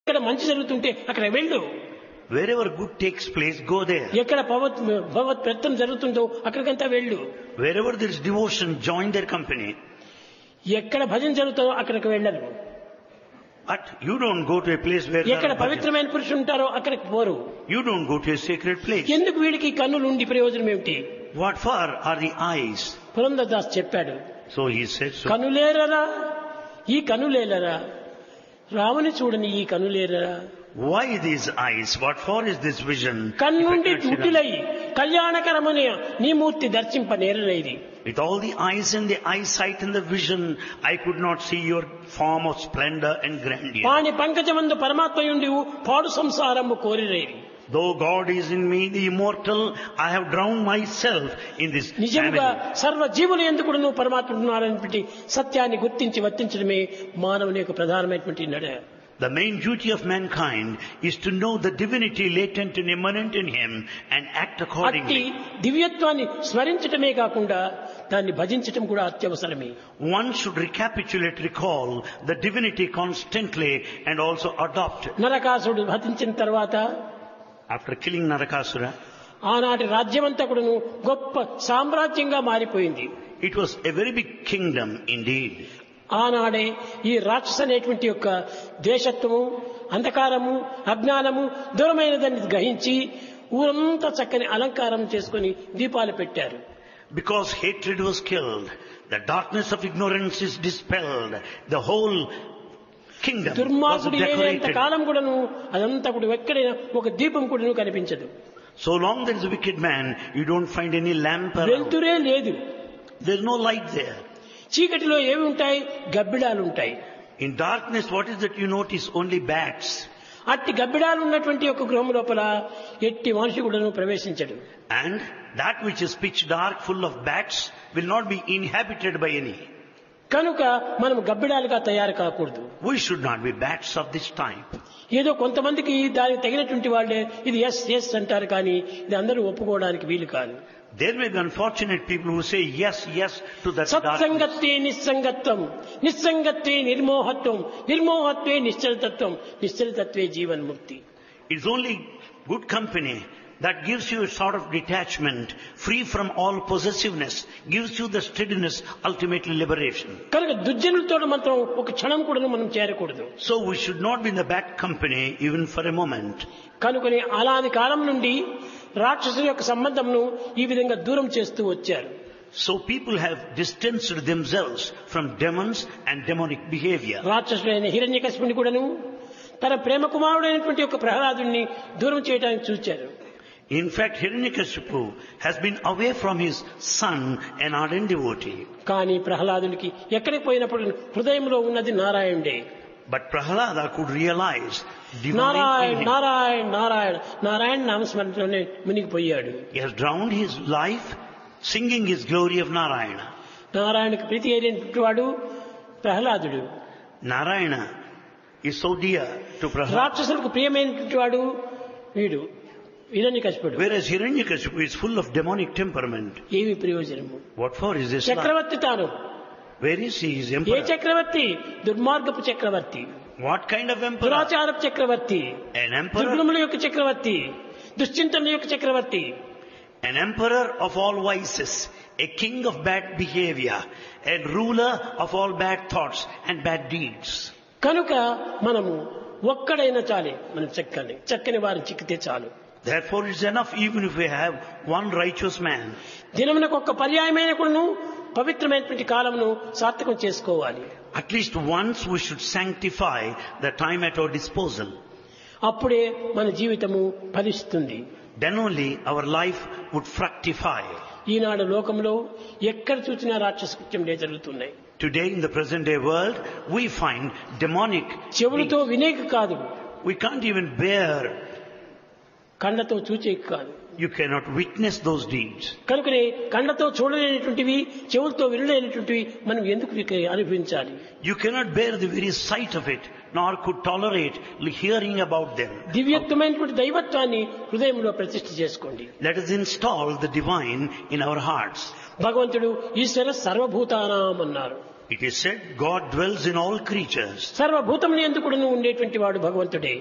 ఎక్కడ మంచి జరుగుతుంటే అక్కడ వెళ్ళు Wherever good takes place, go there. ఎక్కడ భగవత్ భగవత్ ప్రయత్నం జరుగుతుందో అక్కడికంతా వెళ్ళు Wherever there is devotion, join their company. ఎక్కడ భజన జరుగుతుందో అక్కడికి వెళ్ళరు But you don't go to a place where there ఎక్కడ are bhajans. పవిత్రమైన పురుషులు ఉంటారో అక్కడికి పోరు You don't go to a sacred place. ఎందుకు వీడికి కన్నులు ఉండి ప్రయోజనం ఏమిటి What for are the eyes? Purandara Das చెప్పాడు So he said so. కనులేరరా ఈ కనులేలరా రాముని చూడని ఈ కనులేరరా Why these eyes? What for is this vision? కన్నుండి If I can't see ముట్టిలై కళ్యాణకరమని నీ మూర్తి దర్శింప నేరలేది them. With all the eyes and the eyesight and the vision, I could not see your form of splendor and grandeur. వాణి పంకజమందు పరమాత్మయుండి పాడు సంసారము కోరిరేది Though God is in me, the immortal, I have drowned myself in this నిజముగా family. సర్వ జీవులు ఎందుకు నువ్వు పరమాత్మ ఉన్నారనేటువంటి సత్యాన్ని గుర్తించి వర్తించడమే మానవుని యొక్క ప్రధానమైనటువంటి నడ The main duty of mankind is to know the divinity latent and immanent in him and act అట్టి accordingly. దివ్యత్వాన్ని స్మరించటమే కాకుండా దాన్ని భజించటం కూడా అత్యవసరమే One should recapitulate, recall the divinity constantly and also adopt. నరకాసుడు భజించిన తర్వాత After killing Narakasura, ఆనాటి రాజ్యమంతా కూడాను గొప్ప సామ్రాజ్యంగా మారిపోయింది it was a very big kingdom indeed. ఆనాడే ఈ రాక్షస అనేటువంటి యొక్క ద్వేషత్వము అంధకారము అజ్ఞానము దూరమైనదని గ్రహించి ఊరంతా చక్కని అలంకారం చేసుకుని దీపాలు పెట్టారు Because hatred was killed, the darkness of ignorance is dispelled, the whole kingdom was దుర్మార్గుడు లేనంత decorated. కాలం కూడాను అదంతా కూడా ఎక్కడైనా ఒక దీపం కూడాను కనిపించదు So long there is a wicked man, you don't find any lamp around. వెలుతురే లేదు There's no light there. చీకటిలో ఏమి ఉంటాయి గబ్బిడాలు ఉంటాయి In darkness, what is that you notice? Only bats. అట్టి గబ్బిడాలు ఉన్నటువంటి ఒక గృహం లోపల ఎట్టి మనిషి కూడాను ప్రవేశించడు And that which is pitch dark, full of bats, will not be inhabited by any. కనుక మనం గబ్బిడాలుగా తయారు కాకూడదు We should not be bats of this type. ఏదో కొంతమందికి దానికి తగినటువంటి వాళ్ళే ఇది ఎస్ ఎస్ అంటారు కానీ ఇది అందరూ ఒప్పుకోవడానికి వీలు కాదు There may be unfortunate people who say yes, yes to that darkness. సత్సంగత్వే నిస్సంగత్వం నిస్సంగత్వే నిర్మోహత్వం నిర్మోహత్వే నిశ్చలతత్వం నిశ్చలతత్వే జీవన్ముక్తి It's only good company that gives you a sort of detachment, free from all possessiveness, gives you the steadiness, ultimately liberation. కనుక దుర్జనులతో మాత్రం ఒక క్షణం కూడా మనం చేరకూడదు So we should not be in the bad company even for a moment. కనుకని అలాది కాలం నుండి రాక్షసుల యొక్క సంబంధంను ఈ విధంగా దూరం చేస్తూ వచ్చారు So people have distanced themselves from demons and demonic behavior. రాక్షసుడైన హిరణ్యకశిపుని కూడాను తన ప్రేమ కుమారుడైనటువంటి యొక్క ప్రహ్లాదుని దూరం చేయడానికి చూచారు In fact, Hiranyakashipu has been away from his son, an ardent devotee. కానీ ప్రహ్లాదునికి ఎక్కడికి పోయినప్పుడు హృదయంలో ఉన్నది నారాయణుడే But Prahlada could realize divine Narayana in him. Narayana Narayana Narayana నామస్మరణలోనే మునిగిపోయాడు He has drowned his life singing his glory of Narayana. నారాయణకి ప్రీతి అయినటువంటి వాడు ప్రహ్లాదుడు Narayana is so dear to Prahlada. రాక్షసులకు ప్రియమైనటువంటి వాడు వీడు హిరణ్యకశిపుడు Whereas Hiranyakashipu is full of demonic temperament. ఏమి ప్రయోజనము What for is this life? చక్రవర్తి తాను Where is he? He is A emperor. చక్రవర్తి దుర్మార్గపు చక్రవర్తి What kind of emperor? దురాచారపు Chakravarthi An emperor? దుర్గుణముల యొక్క చక్రవర్తి దుశ్చింతన యొక్క చక్రవర్తి An emperor of all vices, a king of bad behavior, a ruler of all bad thoughts and bad deeds. కనుక మనము ఒక్కడైనా చాలే మనం చక్కని చక్కని వారిని చిక్కితే చాలు Therefore it's enough even if we have one righteous man. దినమునకు ఒక్క పర్యాయమైన కూడాను పవిత్రమైనటువంటి కాలమును సార్థకం చేసుకోవాలి At least once we should sanctify the time at our disposal. అప్పుడే మన జీవితము ఫలిస్తుంది Then only our life would fructify. ఈనాడు లోకంలో ఎక్కడ చూసినా రాక్షస కృత్యములే జరుగుతున్నాయి Today in the present day world, we find demonic. చెవులతో వినేక కాదు We can't even bear, కళ్ళతో చూచేకి కాదు you cannot witness those deeds. కనుకనే కళ్ళతో చూడలేనటువంటివి చెవులతో వినలేనటువంటివి మనం ఎందుకు ఇక అనుభవించాలి You cannot bear the very sight of it, nor could tolerate hearing about them. దివ్యత్వమైనటువంటి దైవత్వాన్ని హృదయంలో ప్రతిష్ఠ చేసుకోండి Let us install the divine in our hearts. భగవంతుడు ఈశ్వర సర్వభూతానాం అన్నారు It is said God dwells in all creatures. సర్వభూతముని ఎందుకు ఉండేటువంటి వాడు భగవంతుడే